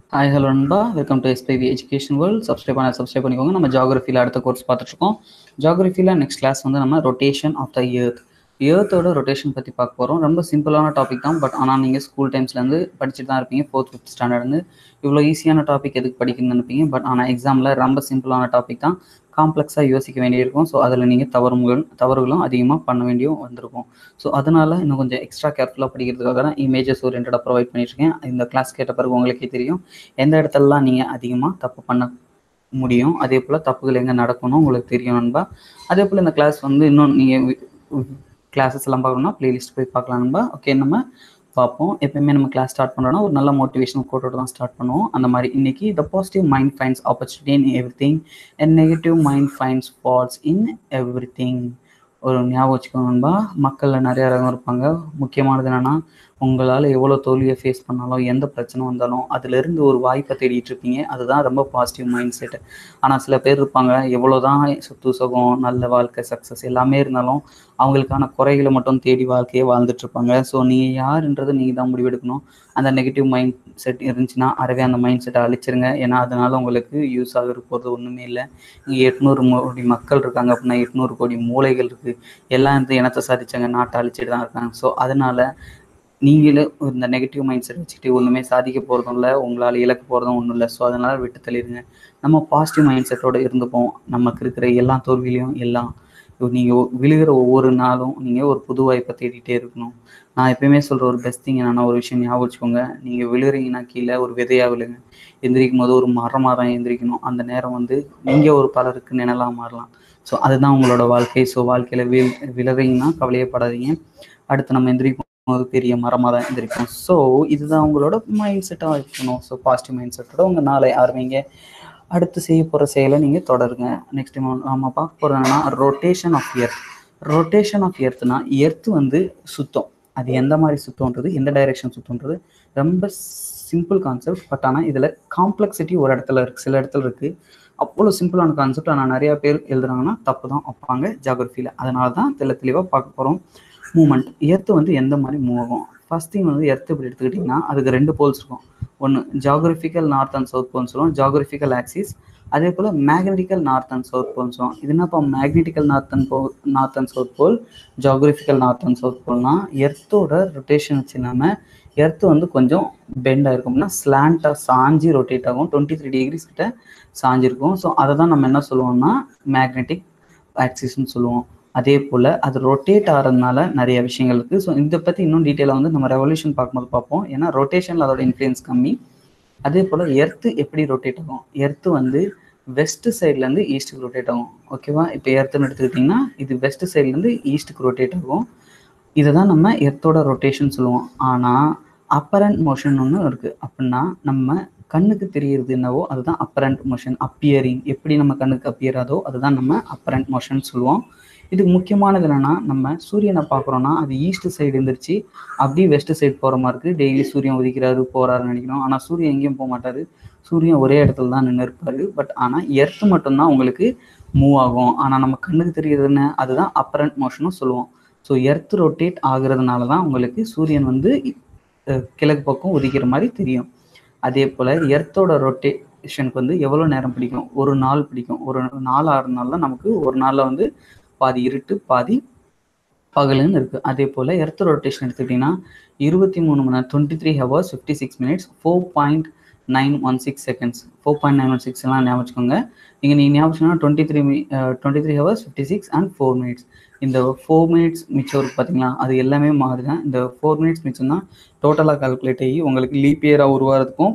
hi hello நண்பா welcome to SPV education world subscribe பண்ண subscribe பண்ணிக்கோங்க நம்ம ஜாகிரஃபியில் அடுத்த கோர்ஸ் பார்த்துட்ருக்கோம் ஜாகிரஃபியில் நெக்ஸ்ட் கிளாஸ் வந்து நம்ம ரொட்டேஷன் ஆஃப் த இயர்த் இயர்த்தோட ரொட்டேஷன் பற்றி பார்க்க போகிறோம் ரொம்ப சிம்பிளான டாபிக் தான் பட் ஆனால் நீங்கள் ஸ்கூல் டைம்ஸ்லேருந்து படிச்சுட்டு தான் இருப்பீங்க ஃபோர்த் ஃபிஃப்த் ஸ்டாண்டர்ட்லேருந்து இவ்வளோ ஈஸியான டாபிக் எதுக்கு படிக்கணும்னு நினைப்பீங்க பட் ஆனால் எக்ஸாமில் ரொம்ப சிம்பிளான டாபிக் தான் காம்ப்ளெக்ஸாக யோசிக்க வேண்டியிருக்கும் ஸோ அதில் நீங்கள் தவறுகள் தவறுகளும் அதிகமாக பண்ண வேண்டியும் வந்திருக்கும் ஸோ அதனால் இன்னும் கொஞ்சம் எக்ஸ்ட்ரா கேர்ஃபுல்லாக படிக்கிறதுக்காக தான் இமேஜஸ் ஓரியன்டாக ப்ரொவைட் பண்ணிட்டுருக்கேன் இந்த கிளாஸ் கேட்ட பிறகு உங்களுக்கே தெரியும் எந்த இடத்துலலாம் நீங்கள் அதிகமாக தப்பு பண்ண முடியும் அதே போல் தப்புகள் எங்கே நடக்கணும் உங்களுக்கு தெரியும் நண்பா அதே போல் இந்த கிளாஸ் வந்து இன்னும் நீங்கள் கிளாஸஸ் எல்லாம் பார்க்கணும்னா ப்ளேலிஸ்ட் போய் பார்க்கலாம் நண்பா ஓகே நம்ம பார்ப்போம் எப்பயுமே நம்ம கிளாஸ் ஸ்டார்ட் பண்ணுறோம்னா ஒரு நல்ல மோட்டிவேஷனல் கோட்டோட தான் ஸ்டார்ட் பண்ணுவோம் அந்த மாதிரி இன்னைக்கு the positive mind finds opportunity in everything and negative mind finds faults in everything ஒரு ஞாபகம் வச்சுக்கோங்க நண்பா மக்களில் நிறைய ரகம் இருப்பாங்க முக்கியமானது என்னென்னா உங்களால் எவ்வளோ தோல்வியை ஃபேஸ் பண்ணாலும் எந்த பிரச்சனை வந்தாலும் அதுலேருந்து ஒரு வாய்ப்பை தேடிட்டு இருப்பீங்க அதுதான் ரொம்ப பாசிட்டிவ் மைண்ட் செட்டு ஆனால் சில பேர் இருப்பாங்க எவ்வளோ தான் சொத்து சுகம் நல்ல வாழ்க்கை சக்ஸஸ் எல்லாமே இருந்தாலும் அவங்களுக்கான குறைகளை மட்டும் தேடி வாழ்க்கையே வாழ்ந்துட்டு இருப்பாங்க ஸோ நீங்கள் யாருன்றது நீங்கள் தான் முடிவெடுக்கணும் அந்த நெகட்டிவ் மைண்ட் செட் இருந்துச்சுன்னா அறவே அந்த மைண்ட் செட்டை அழிச்சிருங்க ஏன்னா அதனால உங்களுக்கு யூஸ் ஆகிற போகிறது ஒன்றுமே இல்லை இங்கே எட்நூறு கோடி மக்கள் இருக்காங்க அப்படின்னா எட்நூறு கோடி மூளைகள் இருக்குது எல்லாம் இந்த இனத்தை சாதிச்சாங்க நாட்டை அழிச்சிட்டு தான் இருக்காங்க ஸோ அதனால நீங்களே இந்த நெகட்டிவ் மைண்ட் செட் வச்சுக்கிட்டு ஒன்றுமே சாதிக்க போகிறதும் இல்லை உங்களால் இழக்க போகிறதும் ஒன்றும் இல்லை ஸோ அதனால் விட்டு தள்ளிடுங்க நம்ம பாசிட்டிவ் மைண்ட் செட்டோடு இருந்துப்போம் நமக்கு இருக்கிற எல்லா தோல்வியிலையும் எல்லாம் நீங்கள் விழுகிற ஒவ்வொரு நாளும் நீங்கள் ஒரு புது வாய்ப்பை தேடிட்டே இருக்கணும் நான் எப்பயுமே சொல்கிற ஒரு பெஸ்ட் திங் என்னன்னா ஒரு விஷயம் ஞாபகம் வச்சுக்கோங்க நீங்கள் விழுகிறீங்கன்னா கீழே ஒரு விதையாக விழுங்க எந்திரிக்கும் போது ஒரு மரமாக தான் எந்திரிக்கணும் அந்த நேரம் வந்து நீங்கள் ஒரு பலருக்கு நிழலாக மாறலாம் ஸோ அதுதான் உங்களோட வாழ்க்கை ஸோ வாழ்க்கையில் வில் விழுறீங்கன்னா கவலையப்படாதீங்க அடுத்து நம்ம எந்திரிக்கும் போது பெரிய மரமாக தான் எந்திரிக்கும் ஸோ இதுதான் உங்களோட மைண்ட் செட்டாக இருக்கணும் ஸோ பாசிட்டிவ் மைண்ட் செட்டோட உங்கள் நாளை ஆரம்பிங்க அடுத்து செய்ய போகிற செயலை நீங்கள் தொடருங்க நெக்ஸ்ட் நம்ம பார்க்க போகிறது என்னன்னா rotation of earth rotation of எர்த்னா எர்த் வந்து சுத்தம் அது எந்த மாதிரி சுத்தம்ன்றது எந்த டைரெக்ஷன் சுத்தம்ன்றது ரொம்ப சிம்பிள் கான்செப்ட் பட் ஆனால் இதில் காம்ப்ளெக்சிட்டி ஒரு இடத்துல இருக்குது சில இடத்துல இருக்குது அவ்வளோ சிம்பிளான கான்செப்ட் ஆனால் நிறையா பேர் எழுதுறாங்கன்னா தப்பு தான் வைப்பாங்க ஜாகிரஃபியில் அதனால தான் தெளி தெளிவாக பார்க்க போகிறோம் மூமெண்ட் எர்த்து வந்து எந்த மாதிரி மூவ் ஆகும் ஃபர்ஸ்ட் திங் வந்து எர்த்து இப்படி எடுத்துக்கிட்டிங்கன்னா அதுக்கு ரெண்டு போல்ஸ் இருக்கும் ஒன்று ஜாகிரபிக்கல் நார்த் அண்ட் சவுத் போல்னு சொல்லுவோம் ஜாகிரபிக்கல் ஆக்சிஸ் அதே போல் மேக்னெட்டிக்கல் நார்த் அண்ட் சவுத் போல்னு சொல்லுவோம் இது என்னப்பா மேக்னெட்டிக்கல் நார்த் அண்ட் போ north and south pole geographical north and south போல்னா எர்த்தோட ரொட்டேஷன் வச்சு இல்லாமல் எர்த்து வந்து கொஞ்சம் பெண்ட் ஆகிருக்கும்னா ஸ்லாண்டாக சாஞ்சி ரொட்டேட் ஆகும் டுவெண்ட்டி த்ரீ டிகிரிஸ் கிட்ட சாஞ்சிருக்கும் ஸோ அதை தான் நம்ம என்ன சொல்லுவோம்னா மேக்னெட்டிக் ஆக்சிஸ்ன்னு சொல்லுவோம் அதே போல் அது ரொட்டேட் ஆகிறதுனால நிறைய விஷயங்கள் இருக்குது ஸோ இதை பற்றி இன்னும் டீட்டெயிலாக வந்து நம்ம ரெவல்யூஷன் பார்க்கும்போது பார்ப்போம் ஏன்னா ரொட்டேஷனில் அதோட இன்ஃப்ளூயன்ஸ் கம்மி அதே போல் எர்த்து எப்படி ரொட்டேட் ஆகும் எர்த்து வந்து வெஸ்ட் சைட்லேருந்து ஈஸ்ட்டுக்கு ரொட்டேட் ஆகும் ஓகேவா இப்போ எர்த்துன்னு எடுத்துக்கிட்டிங்கன்னா இது வெஸ்ட் சைட்லேருந்து ஈஸ்ட்டுக்கு ரொட்டேட் ஆகும் இதை தான் நம்ம எர்த்தோட ரொட்டேஷன் சொல்லுவோம் ஆனால் அப்பரண்ட் மோஷன் ஒன்று இருக்குது அப்படின்னா நம்ம கண்ணுக்கு தெரியறது என்னவோ அதுதான் அப்பரண்ட் மோஷன் அப்பியரிங் எப்படி நம்ம கண்ணுக்கு அப்பியராதோ அதுதான் நம்ம அப்பரண்ட் மோஷன் சொல்லுவோம் இதுக்கு முக்கியமானது என்னென்னா நம்ம சூரியனை பார்க்குறோன்னா அது ஈஸ்ட் சைடு இருந்துருச்சு அப்படியே வெஸ்ட் சைடு போகிற மாதிரி இருக்குது டெய்லி சூரியன் உதிக்கிறாரு போகிறாருன்னு நினைக்கணும் ஆனால் சூரியன் எங்கேயும் போக மாட்டார் சூரியன் ஒரே இடத்துல தான் நின்று இருப்பார் பட் ஆனால் எர்த்து மட்டும்தான் உங்களுக்கு மூவ் ஆகும் ஆனால் நம்ம கண்ணுக்கு தெரிகிறது என்ன அதுதான் அப்பரண்ட் மோஷனும் சொல்லுவோம் ஸோ எர்த் ரொட்டேட் ஆகுறதுனால தான் உங்களுக்கு சூரியன் வந்து கிழக்கு பக்கம் உதிக்கிற மாதிரி தெரியும் அதே போல் எர்த்தோட ரொட்டேஷனுக்கு வந்து எவ்வளோ நேரம் பிடிக்கும் ஒரு நாள் பிடிக்கும் ஒரு நாள் ஆறு நாளில் நமக்கு ஒரு நாளில் வந்து பாதி இருட்டு பாதி பகலுன்னு இருக்குது அதே போல் எர்த் ரொட்டேஷன் எடுத்துக்கிட்டிங்கன்னா இருபத்தி மூணு மணி நேரம் twenty three hours fifty six minutes four point nine one six seconds four point nine one six எல்லாம் ஞாபகம் வச்சுக்கோங்க நீங்கள் நீங்கள் ஞாபகம் வச்சுக்கோங்க twenty three twenty three hours fifty six and four minutes இந்த ஃபோர் மினிட்ஸ் மிச்சம் இருக்குது பார்த்தீங்களா அது எல்லாமே மாறி தான் இந்த ஃபோர் மினிட்ஸ் மிச்சம் தான் டோட்டலாக கால்குலேட் ஆகி உங்களுக்கு லீப் இயராக உருவாகிறதுக்கும்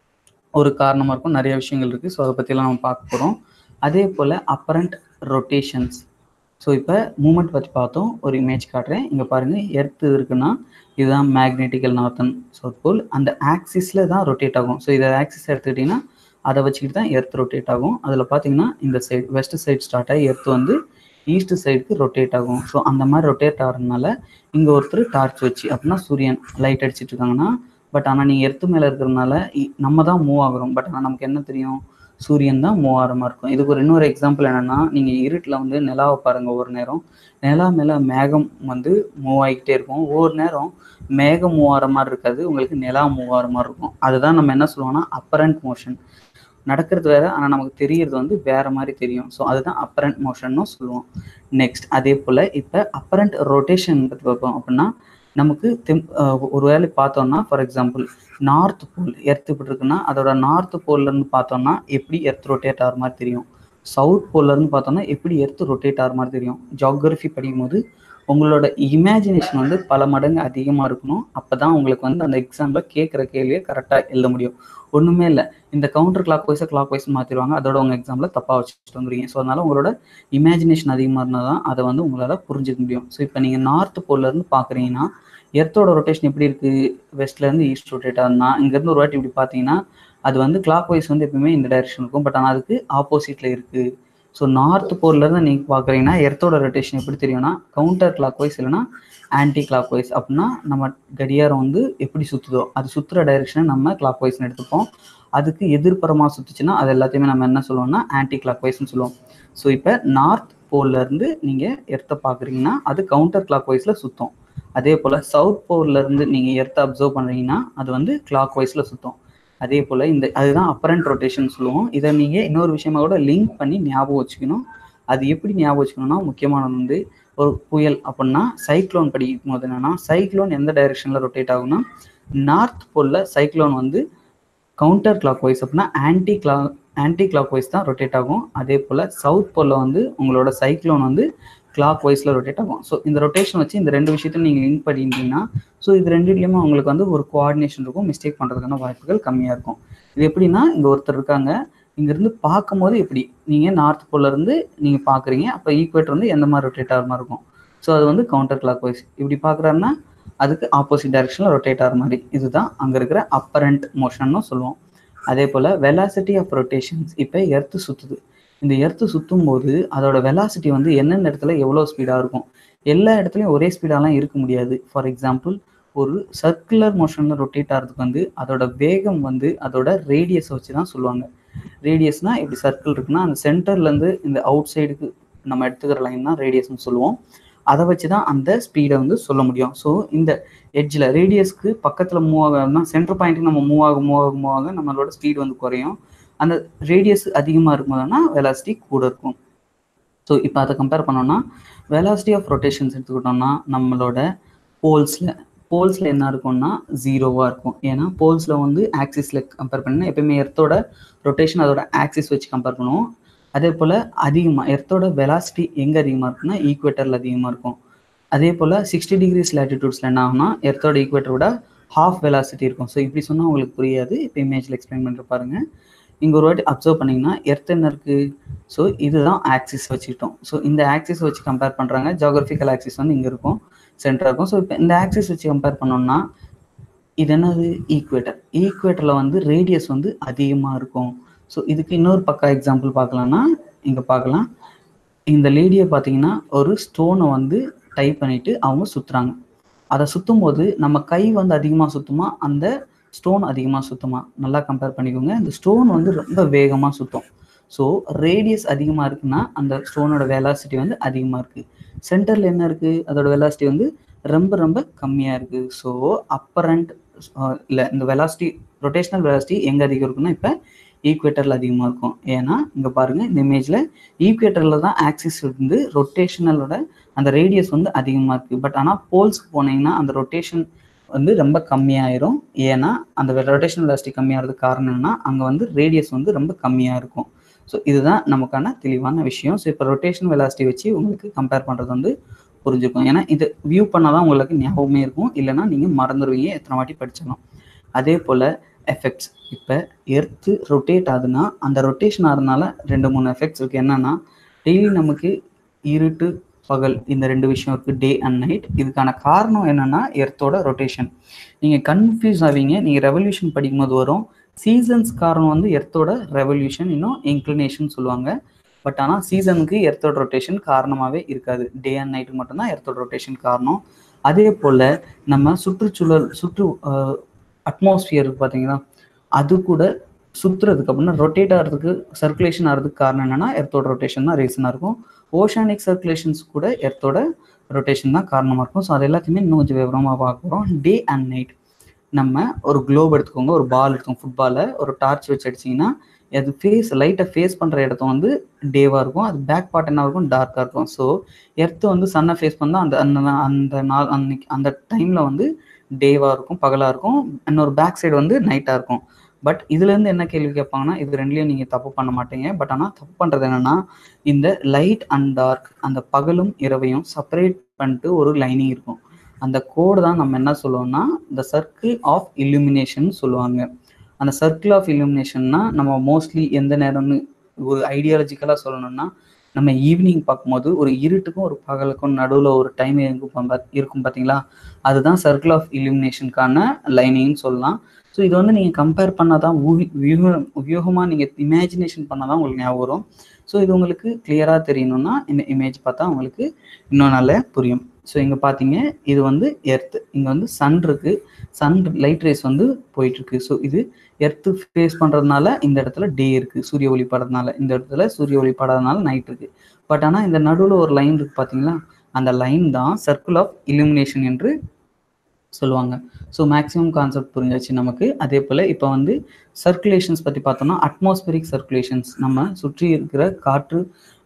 ஒரு காரணமாக இருக்கும் நிறைய விஷயங்கள் இருக்குது ஸோ அதை பற்றிலாம் நம்ம பார்க்க போகிறோம் அதே போல் அப்பரண்ட் ரொட்டேஷன்ஸ் ஸோ இப்போ மூமெண்ட் பற்றி பார்த்தோம் ஒரு இமேஜ் காட்டுறேன் இங்கே பாருங்கள் எர்த்து இருக்குன்னா இதுதான் மேக்னெட்டிக்கல் நார்த்தன் சவுத் போல் அந்த ஆக்சிஸில் தான் ரொட்டேட் ஆகும் ஸோ இதை ஆக்சிஸ் எடுத்துக்கிட்டிங்கன்னா அதை வச்சுக்கிட்டு தான் எர்த் ரொட்டேட் ஆகும் அதில் பார்த்தீங்கன்னா இந்த சைடு வெஸ்ட் சைடு ஸ்டார்ட் ஆகி எர்த் வந்து ஈஸ்ட் சைடுக்கு ரொட்டேட் ஆகும் ஸோ அந்த மாதிரி ரொட்டேட் ஆகிறதுனால இங்கே ஒருத்தர் டார்ச் வச்சு அப்படின்னா சூரியன் லைட் அடிச்சிட்டு இருக்காங்கன்னா பட் ஆனால் நீங்கள் எர்த்து மேலே இருக்கிறதுனால நம்ம தான் மூவ் ஆகுறோம் பட் ஆனால் நமக்கு என்ன தெரியும் சூரியன் தான் மூவ் ஆகிற மாதிரி இருக்கும் இதுக்கு ஒரு இன்னொரு எக்ஸாம்பிள் என்னன்னா நீங்கள் இருட்டில் வந்து நிலாவை பாருங்க ஒரு நேரம் நிலா மேலே மேகம் வந்து மூவ் ஆகிக்கிட்டே இருக்கும் ஒவ்வொரு நேரம் மேகம் மூவ் ஆகிற மாதிரி இருக்காது உங்களுக்கு நிலா மூவ் ஆகிற மாதிரி இருக்கும் அதுதான் நம்ம என்ன சொல்லுவோம்னா அப்பரண்ட் மோஷன் நடக்கிறது வேற ஆனால் நமக்கு தெரியறது வந்து வேற மாதிரி தெரியும் ஸோ அதுதான் அப்பரண்ட் மோஷன்னு சொல்லுவோம் நெக்ஸ்ட் அதே போல் இப்போ அப்பரண்ட் ரொட்டேஷன் பற்றி பார்ப்போம் அப்படின்னா நமக்கு தெம் ஒரு வேலை பார்த்தோம்னா for example north pole earth இப்படி இருக்குன்னா அதோட நார்த் போல்லேருந்து பார்த்தோம்னா எப்படி எர்த் ரொட்டேட் ஆகிற மாதிரி தெரியும் சவுத் போல்லேருந்து பார்த்தோம்னா எப்படி எர்த் ரொட்டேட் ஆகிற மாதிரி தெரியும் ஜாகிரஃபி படிக்கும்போது உங்களோட இமேஜினேஷன் வந்து பல மடங்கு அதிகமாக இருக்கணும் அப்போ தான் உங்களுக்கு வந்து அந்த எக்ஸாமில் கேட்குற கேள்வியை கரெக்டாக எழுத முடியும் ஒன்றுமே இல்லை இந்த கவுண்டர் கிளாக் வைஸை கிளாக் வைஸ் மாற்றிடுவாங்க அதோட உங்கள் எக்ஸாமில் தப்பாக வச்சுட்டு வந்துருவீங்க ஸோ அதனால் உங்களோட இமேஜினேஷன் அதிகமாக இருந்தால் தான் அதை வந்து உங்களால் புரிஞ்சுக்க முடியும் ஸோ இப்போ நீங்கள் நார்த் போல்லேருந்து பார்க்குறீங்கன்னா எர்த்தோட ரொட்டேஷன் எப்படி இருக்குது வெஸ்ட்லேருந்து ஈஸ்ட் ரொட்டேட் ஆகுதுன்னா இங்கேருந்து ஒரு வாட்டி இப்படி பார்த்தீங்கன்னா அது வந்து கிளாக் வைஸ் வந்து எப்பவுமே இந்த டைரக்ஷன் இருக்கும் பட் ஆனால் அதுக்கு ஆப்போசிட்டில் இருக்குது ஸோ நார்த் போர்லேருந்து நீங்கள் பார்க்குறீங்கன்னா எர்த்தோட ரொட்டேஷன் எப்படி தெரியும்னா கவுண்டர் கிளாக் வைஸ் இல்லைனா ஆன்டி கிளாக் வைஸ் அப்படின்னா நம்ம கடியாரம் வந்து எப்படி சுற்றுதோ அது சுற்றுற டைரக்ஷனை நம்ம கிளாக் வைஸ்னு எடுத்துப்போம் அதுக்கு எதிர்ப்புறமாக சுற்றுச்சுன்னா அது எல்லாத்தையுமே நம்ம என்ன சொல்லுவோம்னா ஆன்டி கிளாக் வைஸ்னு சொல்லுவோம் ஸோ இப்போ நார்த் போல்லேருந்து நீங்கள் எர்த்தை பார்க்குறீங்கன்னா அது கவுண்டர் கிளாக் வைஸில் சுற்றும் அதே போல் சவுத் போர்லேருந்து நீங்கள் எர்த்தை அப்சர்வ் பண்ணுறீங்கன்னா அது வந்து கிளாக் வைஸில் சுற்றும் அதே போல் இந்த அதுதான் அப்பரண்ட் ரொட்டேஷன் சொல்லுவோம் இதை நீங்கள் இன்னொரு விஷயமா கூட லிங்க் பண்ணி ஞாபகம் வச்சுக்கணும் அது எப்படி ஞாபகம் வச்சுக்கணும்னா முக்கியமானது வந்து ஒரு புயல் அப்படின்னா சைக்ளோன் படிக்கும் போது என்னன்னா சைக்ளோன் எந்த டைரெக்ஷனில் ரொட்டேட் ஆகும்னா நார்த் போலில் சைக்ளோன் வந்து கவுண்டர் கிளாக் வைஸ் அப்படின்னா ஆன்டி கிளா ஆன்டி கிளாக் வைஸ் தான் ரொட்டேட் ஆகும் அதே போல் சவுத் போலில் வந்து உங்களோட சைக்ளோன் வந்து கிளாக் வைஸில் ரொட்டேட் ஆகும் ஸோ இந்த ரொட்டேஷன் வச்சு இந்த ரெண்டு விஷயத்தையும் நீங்கள் லிங்க் பண்ணிட்டீங்கன்னா ஸோ இது ரெண்டுலேயுமே உங்களுக்கு வந்து ஒரு கோஆர்டினேஷன் இருக்கும் மிஸ்டேக் பண்ணுறதுக்கான வாய்ப்புகள் கம்மியாக இருக்கும் இது எப்படின்னா இங்கே ஒருத்தர் இருக்காங்க இங்கேருந்து பார்க்கும்போது எப்படி நீங்கள் நார்த் போலேருந்து நீங்கள் பார்க்குறீங்க அப்போ ஈக்குவேட்டர் வந்து எந்த மாதிரி ரொட்டேட் ஆகிற மாதிரி இருக்கும் ஸோ அது வந்து கவுண்டர் கிளாக் வைஸ் இப்படி பார்க்குறாருன்னா அதுக்கு ஆப்போசிட் டைரக்ஷனில் ரொட்டேட் ஆகிற மாதிரி இதுதான் அங்கே இருக்கிற அப்பரண்ட் மோஷன்னு சொல்லுவோம் அதே போல் வெலாசிட்டி ஆஃப் ரொட்டேஷன்ஸ் இப்போ எர்த்து சுற்றுது இந்த எர்த்து சுற்றும் போது அதோட வெலாசிட்டி வந்து என்னென்ன இடத்துல எவ்வளோ ஸ்பீடாக இருக்கும் எல்லா இடத்துலையும் ஒரே ஸ்பீடாலாம் இருக்க முடியாது ஃபார் எக்ஸாம்பிள் ஒரு சர்க்குலர் மோஷனில் ரொட்டேட் ஆகிறதுக்கு வந்து அதோட வேகம் வந்து அதோட ரேடியஸை வச்சு தான் சொல்லுவாங்க ரேடியஸ்னால் இப்படி சர்க்கிள் இருக்குன்னா அந்த சென்டர்லேருந்து இந்த அவுட் சைடுக்கு நம்ம எடுத்துக்கிற லைன் தான் ரேடியஸ்னு சொல்லுவோம் அதை வச்சு தான் அந்த ஸ்பீடை வந்து சொல்ல முடியும் ஸோ இந்த எட்ஜில் ரேடியஸ்க்கு பக்கத்தில் மூவ் ஆகணும்னா சென்டர் பாயிண்ட்டுக்கு நம்ம மூவ் ஆக மூவ் ஆக மூவ் ஆக நம்மளோட ஸ்பீடு வந்து குறையும் அந்த ரேடியஸ் அதிகமாக இருக்கும்போதுனா வெலாசிட்டி கூட இருக்கும் ஸோ இப்போ அதை கம்பேர் பண்ணோம்னா வெலாசிட்டி ஆஃப் ரொட்டேஷன்ஸ் எடுத்துக்கிட்டோம்னா நம்மளோட போல்ஸில் போல்ஸில் என்ன இருக்கும்னா ஜீரோவாக இருக்கும் ஏன்னா போல்ஸில் வந்து ஆக்சிஸில் கம்பேர் பண்ணால் எப்பயுமே எர்த்தோட ரொட்டேஷன் அதோட ஆக்சிஸ் வச்சு கம்பேர் பண்ணுவோம் அதே போல் அதிகமாக எர்த்தோட வெலாசிட்டி எங்கே அதிகமாக இருக்குன்னா ஈக்குவேட்டரில் அதிகமாக இருக்கும் அதே போல் சிக்ஸ்டி டிகிரிஸ் லேட்டிடியூட்ஸில் என்ன ஆகும்னா எர்த்தோட ஈக்குவேட்டரோட ஹாஃப் வெலாசிட்டி இருக்கும் ஸோ இப்படி சொன்னால் உங்களுக்கு புரியாது இப்போ இமேஜில் எக்ஸ்பிளைன் பண்ணுற பாருங்க இங்கே ஒரு வாட்டி அப்சர்வ் பண்ணிங்கன்னா எர்த் என்ன இருக்குது ஸோ இதுதான் ஆக்சிஸ் வச்சுக்கிட்டோம் ஸோ இந்த ஆக்சிஸ் வச்சு கம்பேர் பண்ணுறாங்க ஜாகிரபிக்கல் ஆக்சிஸ் வந்து இங்கே இருக்கும் சென்டராக இருக்கும் ஸோ இப்போ இந்த ஆக்சிஸ் வச்சு கம்பேர் பண்ணோம்னா இது என்னது ஈக்குவேட்டர் ஈக்குவேட்டரில் வந்து ரேடியஸ் வந்து அதிகமாக இருக்கும் ஸோ இதுக்கு இன்னொரு பக்கம் எக்ஸாம்பிள் பார்க்கலாம்னா இங்கே பார்க்கலாம் இந்த லேடியை பார்த்தீங்கன்னா ஒரு ஸ்டோனை வந்து டைப் பண்ணிட்டு அவங்க சுற்றுறாங்க அதை சுற்றும் போது நம்ம கை வந்து அதிகமாக சுற்றுமா அந்த ஸ்டோன் அதிகமாக சுற்றுமா நல்லா கம்பேர் பண்ணிக்கோங்க இந்த ஸ்டோன் வந்து ரொம்ப வேகமாக சுற்றும் ஸோ ரேடியஸ் அதிகமாக இருக்குன்னா அந்த ஸ்டோனோட வெலாசிட்டி வந்து அதிகமாக இருக்குது சென்டரில் என்ன இருக்குது அதோட வெலாசிட்டி வந்து ரொம்ப ரொம்ப கம்மியாக இருக்குது ஸோ அப்பரண்ட் இல்லை இந்த வெலாசிட்டி ரொட்டேஷனல் வெலாசிட்டி எங்கே அதிகம் இருக்குன்னா இப்போ ஈக்குவேட்டரில் அதிகமாக இருக்கும் ஏன்னா இங்கே பாருங்கள் இந்த இமேஜில் ஈக்குவேட்டரில் தான் ஆக்சிஸ் இருந்து ரொட்டேஷனலோட அந்த ரேடியஸ் வந்து அதிகமாக இருக்குது பட் ஆனால் போல்ஸ்க்கு போனீங்கன்னா அந்த ரொட்டேஷன் வந்து ரொம்ப கம்மியாயிரும் ஏன்னா அந்த ரொட்டேஷனல் வெலாசிட்டி கம்மியாகிறதுக்கு காரணம் என்னன்னா அங்கே வந்து ரேடியஸ் வந்து ரொம்ப கம்மியாக இருக்கும் ஸோ இதுதான் நமக்கான தெளிவான விஷயம் ஸோ இப்போ ரொட்டேஷன் வெலாசிட்டி வச்சு உங்களுக்கு கம்பேர் பண்ணுறது வந்து புரிஞ்சுக்கும் ஏன்னா இது வியூ பண்ணால் தான் உங்களுக்கு ஞாபகமே இருக்கும் இல்லைன்னா நீங்கள் மறந்துடுவீங்க எத்தனை வாட்டி படிச்சாலும் அதே போல் எஃபெக்ட்ஸ் இப்போ எர்த்து ரொட்டேட் ஆகுதுன்னா அந்த ரொட்டேஷன் ஆகிறதுனால ரெண்டு மூணு எஃபெக்ட்ஸ் இருக்குது என்னென்னா டெய்லி நமக்கு இருட்டு பகல் இந்த ரெண்டு விஷயம் இருக்குது டே அண்ட் நைட் இதுக்கான காரணம் என்னென்னா எர்த்தோட ரொட்டேஷன் நீங்கள் கன்ஃபியூஸ் ஆவீங்க நீங்கள் ரெவல்யூஷன் படிக்கும்போது வரும் சீசன்ஸ் காரணம் வந்து எர்த்தோட ரெவல்யூஷன் இன்னும் இன்க்ளினேஷன் சொல்லுவாங்க பட் ஆனால் சீசனுக்கு எர்த்தோட ரொட்டேஷன் காரணமாகவே இருக்காது டே அண்ட் நைட்டுக்கு மட்டும்தான் எர்த்தோட ரொட்டேஷன் காரணம் அதே போல் நம்ம சுற்றுச்சூழல் சுற்று அட்மாஸ்பியர் பார்த்தீங்கன்னா அது கூட சுற்றுறதுக்கு அப்படின்னா ரொட்டேட் ஆகிறதுக்கு சர்க்குலேஷன் ஆகிறதுக்கு காரணம் என்னன்னா எர்த்தோட ரொட்டேஷன் தான் ரீசனாக இருக்கும் ஓஷானிக் சர்க்குலேஷன்ஸ் கூட எர்த்தோட ரொட்டேஷன் தான் காரணமாக இருக்கும் ஸோ அது எல்லாத்தையுமே இன்னும் கொஞ்சம் விவரமாக பார்க்க போகிறோம் டே அண்ட் நைட் நம்ம ஒரு குளோப் எடுத்துக்கோங்க ஒரு பால் எடுத்துக்கோங்க ஃபுட்பாலை ஒரு டார்ச் வச்சு அடிச்சிங்கன்னா அது ஃபேஸ் லைட்டை ஃபேஸ் பண்ணுற இடத்த வந்து டேவாக இருக்கும் அது பேக் பார்ட் என்ன இருக்கும் டார்க்காக இருக்கும் ஸோ எர்த்து வந்து சன்னை ஃபேஸ் பண்ணால் அந்த அந்த அந்த நாள் அன்னைக்கு அந்த டைமில் வந்து டேவாக இருக்கும் பகலாக இருக்கும் இன்னொரு பேக் சைடு வந்து நைட்டாக இருக்கும் பட் இதுலேருந்து என்ன கேள்வி கேட்பாங்கன்னா இது ரெண்டுலேயும் நீங்கள் தப்பு பண்ண மாட்டீங்க பட் ஆனால் தப்பு பண்ணுறது என்னென்னா இந்த லைட் அண்ட் டார்க் அந்த பகலும் இரவையும் செப்பரேட் பண்ணிட்டு ஒரு லைனிங் இருக்கும் அந்த கோடு தான் நம்ம என்ன சொல்லுவோம்னா இந்த சர்க்கிள் ஆஃப் illumination சொல்லுவாங்க அந்த சர்க்கிள் ஆஃப் illuminationனா நம்ம மோஸ்ட்லி எந்த நேரம்னு ஒரு ஐடியாலஜிக்கலாக சொல்லணும்னா நம்ம ஈவினிங் பார்க்கும்போது ஒரு இருட்டுக்கும் ஒரு பகலுக்கும் நடுவில் ஒரு டைம் இருக்கும் பாத்- இருக்கும் பார்த்தீங்களா அதுதான் சர்க்கிள் ஆஃப் illuminationக்கான லைனிங்னு சொல்லலாம் ஸோ இது வந்து நீங்கள் கம்பேர் பண்ணால் தான் ஊகி வியூக வியூகமாக நீங்கள் இமேஜினேஷன் பண்ணால் தான் உங்களுக்கு ஞாபகம் வரும் ஸோ இது உங்களுக்கு கிளியராக தெரியணும்னா இந்த இமேஜ் பார்த்தா உங்களுக்கு இன்னும் நல்லா புரியும் ஸோ இங்கே பார்த்தீங்க இது வந்து எர்த் இங்கே வந்து சன் இருக்கு சன் லைட் ரேஸ் வந்து போயிட்டு இருக்கு ஸோ இது எர்த்து ஃபேஸ் பண்ணுறதுனால இந்த இடத்துல டே இருக்கு சூரிய ஒளி படுறதுனால இந்த இடத்துல சூரிய ஒளி படாதனால நைட் இருக்கு பட் ஆனால் இந்த நடுவில் ஒரு லைன் இருக்கு பார்த்தீங்களா அந்த லைன் தான் சர்க்கிள் ஆஃப் illumination என்று சொல்லுவாங்க ஸோ மேக்ஸிமம் கான்செப்ட் புரிஞ்சாச்சு நமக்கு அதே போல் இப்போ வந்து சர்க்குலேஷன்ஸ் பற்றி பார்த்தோம்னா அட்மாஸ்பியரிக் சர்க்குலேஷன்ஸ் நம்ம சுற்றி இருக்கிற காற்று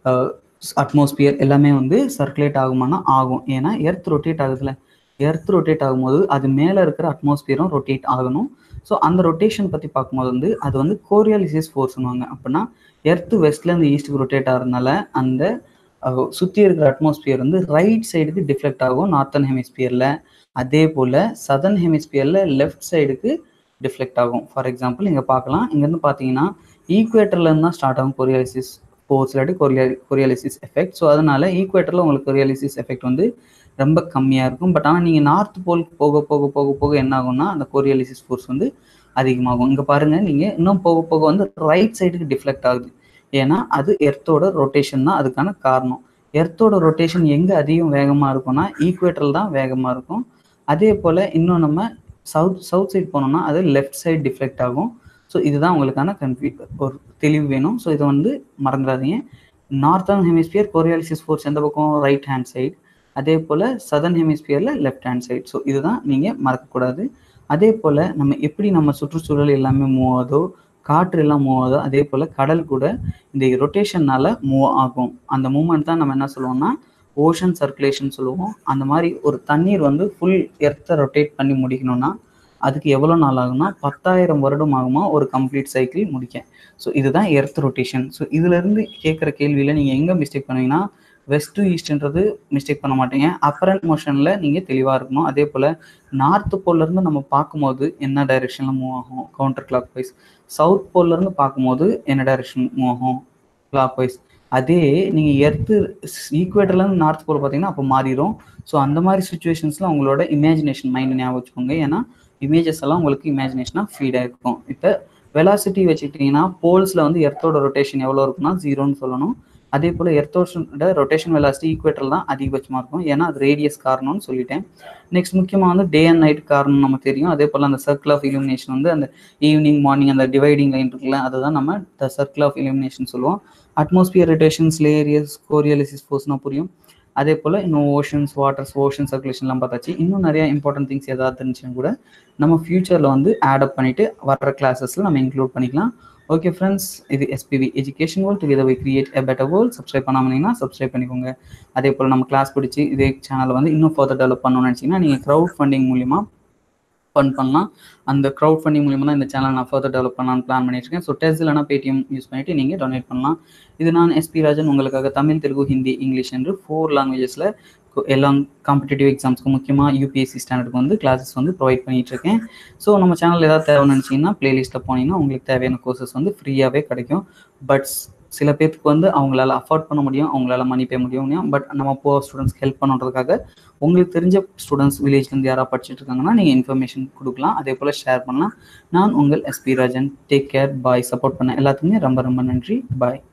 அட்மாஸ்பியர் எல்லாமே வந்து சர்க்குலேட் ஆகுமானா ஆகும் ஏன்னா எர்த் ரொட்டேட் ஆகுதுல எர்த் ரொட்டேட் ஆகும்போது அது மேலே இருக்கிற அட்மாஸ்பியரும் ரொட்டேட் ஆகணும் ஸோ அந்த ரொட்டேஷன் பற்றி பார்க்கும்போது வந்து அது வந்து கோரியாலிசிஸ் ஃபோர்ஸ்னுவாங்க அப்படின்னா எர்த் வெஸ்ட்லேருந்து ஈஸ்ட்டுக்கு ரொட்டேட் ஆகிறதுனால அந்த அஹ், சுத்தி இருக்கிற அட்மாஸ்பியர் வந்து ரைட் சைடுக்கு டிஃப்ளெக்ட் ஆகும் நார்த்தன் ஹெமிஸ்பியரில் அதே போல் சதர்ன் ஹெமிஸ்பியரில் லெஃப்ட் சைடுக்கு டிஃப்ளெக்ட் ஆகும் ஃபார் எக்ஸாம்பிள் இங்கே பார்க்கலாம் இங்கேருந்து பார்த்தீங்கன்னா ஈக்குவேட்டர்லேருந்து தான் ஸ்டார்ட் ஆகும் கொரியாலிசிஸ் ஃபோர்ஸ் இல்லாட்டி கொரியா கொரியாலிசிஸ் எஃபெக்ட் ஸோ அதனால ஈக்குவேட்டரில் உங்களுக்கு கொரியாலிசிஸ் எஃபெக்ட் வந்து ரொம்ப கம்மியாக இருக்கும் பட் ஆனால் நீங்கள் நார்த் போல் போக போக போக போக என்ன ஆகும்னா அந்த கொரியாலிசிஸ் ஃபோர்ஸ் வந்து அதிகமாகும் இங்கே பாருங்கள் நீங்கள் இன்னும் போக போக வந்து ரைட் சைடுக்கு டிஃப்ளெக்ட் ஆகுது ஏன்னா அது எர்த்தோட ரொட்டேஷன் தான் அதுக்கான காரணம் எர்த்தோட ரொட்டேஷன் எங்கே அதிகம் வேகமாக இருக்கும்னா ஈக்குவேட்டரில் தான் வேகமாக இருக்கும் அதே போல் இன்னும் நம்ம சவுத் சவுத் சைடு போனோம்னா அது லெஃப்ட் சைடு டிஃப்ளெக்ட் ஆகும் ஸோ இதுதான் உங்களுக்கான கன்ஃபியூ ஒரு தெளிவு வேணும் ஸோ இதை வந்து மறந்துடாதீங்க நார்த்தர்ன் ஹெமிஸ்பியர் கொரியாலிசிஸ் ஃபோர்ஸ் எந்த பக்கம் ரைட் ஹேண்ட் சைடு அதே போல் சதர்ன் ஹெமிஸ்பியரில் லெஃப்ட் ஹேண்ட் சைடு ஸோ இதுதான் நீங்கள் மறக்கக்கூடாது அதே போல் நம்ம எப்படி நம்ம சுற்றுச்சூழல் எல்லாமே மூவ் ஆகுதோ காற்று எல்லாம் மூவ் ஆகுதோ அதே போல் கடல் கூட இந்த ரொட்டேஷன்னால மூவ் ஆகும் அந்த மூமெண்ட் தான் நம்ம என்ன சொல்லுவோம்னா ஓஷன் சர்க்குலேஷன் சொல்லுவோம் அந்த மாதிரி ஒரு தண்ணீர் வந்து ஃபுல் எர்த்தை ரொட்டேட் பண்ணி முடிக்கணும்னா அதுக்கு எவ்வளோ நாள் ஆகும்னா பத்தாயிரம் வருடம் ஆகுமா ஒரு கம்ப்ளீட் சைக்கிள் முடிக்க ஸோ இதுதான் எர்த் ரொட்டேஷன் ஸோ இதுலேருந்து கேட்குற கேள்வியில் நீங்கள் எங்கே மிஸ்டேக் பண்ணுவீங்கன்னா வெஸ்ட் டு ஈஸ்ட்ன்றது மிஸ்டேக் பண்ண மாட்டீங்க அப்பரண்ட் மோஷனில் நீங்கள் தெளிவாக இருக்கணும் அதே போல் நார்த் போல்லேருந்து நம்ம பார்க்கும்போது என்ன டைரெக்ஷனில் மூவ் ஆகும் கவுண்டர் கிளாக் வைஸ் சவுத் போல்லேருந்து பார்க்கும்போது என்ன டைரெக்ஷன் மூவ் ஆகும் கிளாக் வைஸ் அதே நீங்கள் எர்த்து ஈக்குவேட்டர்லேருந்து நார்த் போல் பார்த்தீங்கன்னா அப்போ மாறிடும் ஸோ அந்த மாதிரி சுச்சுவேஷன்ஸில் உங்களோட இமேஜினேஷன் மைண்ட் ஞாபகம் வச்சுக்கோங்க ஏன்னா இமேஜஸ் எல்லாம் உங்களுக்கு இமேஜினேஷனாக ஃபீடாக இருக்கும் இப்போ வெலாசிட்டி வச்சுக்கிட்டிங்கன்னா போல்ஸில் வந்து எர்த்தோட ரொட்டேஷன் எவ்வளோ இருக்குன்னா ஜீரோன்னு சொல்லணும் அதே போல் எர்த்தோட ரொட்டேஷன் வெலாசிட்டி ஈக்குவேட்டர் தான் அதிகபட்சமாக இருக்கும் ஏன்னா அது ரேடியஸ் காரணம்னு சொல்லிட்டேன் நெக்ஸ்ட் முக்கியமாக வந்து டே அண்ட் நைட் காரணம் நம்ம தெரியும் அதே போல் அந்த சர்க்கிள் ஆஃப் illumination வந்து அந்த ஈவினிங் மார்னிங் அந்த டிவைடிங் லைன் இருக்குல்ல அதுதான் நம்ம த சர்க்கிள் ஆஃப் illumination சொல்லுவோம் அட்மாஸ்பியர் ரொட்டேஷன்ஸ் லேரியஸ் கோரியாலிசிஸ் ஃபோர்ஸ்னா புரியும் அதே போல் இன்னும் ஓஷன்ஸ் வாட்டர்ஸ் ஓஷன் சர்க்குலேஷன்லாம் பார்த்தாச்சு இன்னும் நிறைய இம்பார்ட்டன்ட் திங்ஸ் ஏதாவது இருந்துச்சுன்னா கூட நம்ம ஃபியூச்சரில் வந்து ஆட் அப் பண்ணிட்டு வர்ற கிளாஸஸில் நம்ம இன்க்ளூட் பண்ணிக்கலாம் ஓகே ஃப்ரெண்ட்ஸ் இது SPV education world together we create a better world subscribe பண்ணாமனீங்கன்னா சப்ஸ்கிரைப் பண்ணிக்கோங்க அதே போல் நம்ம கிளாஸ் பிடிச்சி இதே சேனலை வந்து இன்னும் ஃபர்தர் டெவலப் பண்ணணும்னு நினச்சிங்கன்னா நீங்கள் க்ரௌட் ஃபண்டிங் மூலிமா ஃபண்ட் பண்ணலாம் அந்த க்ரௌட் ஃபண்டிங் மூலியமாக தான் இந்த சேனல் நான் ஃபர்தர் டெவலப் பண்ணலாம்னு பிளான் பண்ணியிருக்கேன் ஸோ டெஸ்ட் இல்லைனா பேடிஎம் யூஸ் பண்ணிட்டு நீங்கள் டொனேட் பண்ணலாம் இது நான் எஸ்பி ராஜன் உங்களுக்காக தமிழ் தெலுங்கு ஹிந்தி இங்கிலீஷ் என்று ஃபோர் லாங்குவேஜஸில் எல்லா காம்படிட்டிவ் எக்ஸாம்ஸ்க்கு முக்கியமாக யூபிஎஸ்சி ஸ்டாண்டர்டுக்கு வந்து கிளாஸஸ் வந்து ப்ரொவைட் பண்ணிட்டு இருக்கேன் ஸோ நம்ம சேனல் ஏதாவது தேவைன்னு நினச்சிங்கன்னா பிளேலிஸ்ட்டில் போனீங்கன்னா உங்களுக்கு தேவையான கோர்சஸ் வந்து ஃப்ரீயாகவே கிடைக்கும் பட் சில பேர்த்துக்கு வந்து அவங்களால அஃபோர்ட் பண்ண முடியும் அவங்களால மணி பே முடியும் பட் நம்ம போ ஸ்டூடெண்ட்ஸ்க்கு ஹெல்ப் பண்ணுறதுக்காக உங்களுக்கு தெரிஞ்ச ஸ்டூடெண்ட்ஸ் வில்லேஜ்லேருந்து யாராவது படிச்சுட்டு இருக்காங்கன்னா நீங்கள் இன்ஃபர்மேஷன் கொடுக்கலாம் அதே போல் ஷேர் பண்ணலாம் நான் உங்கள் SP Rajan take care bye support பண்ண எல்லாத்துக்குமே ரொம்ப ரொம்ப நன்றி பாய்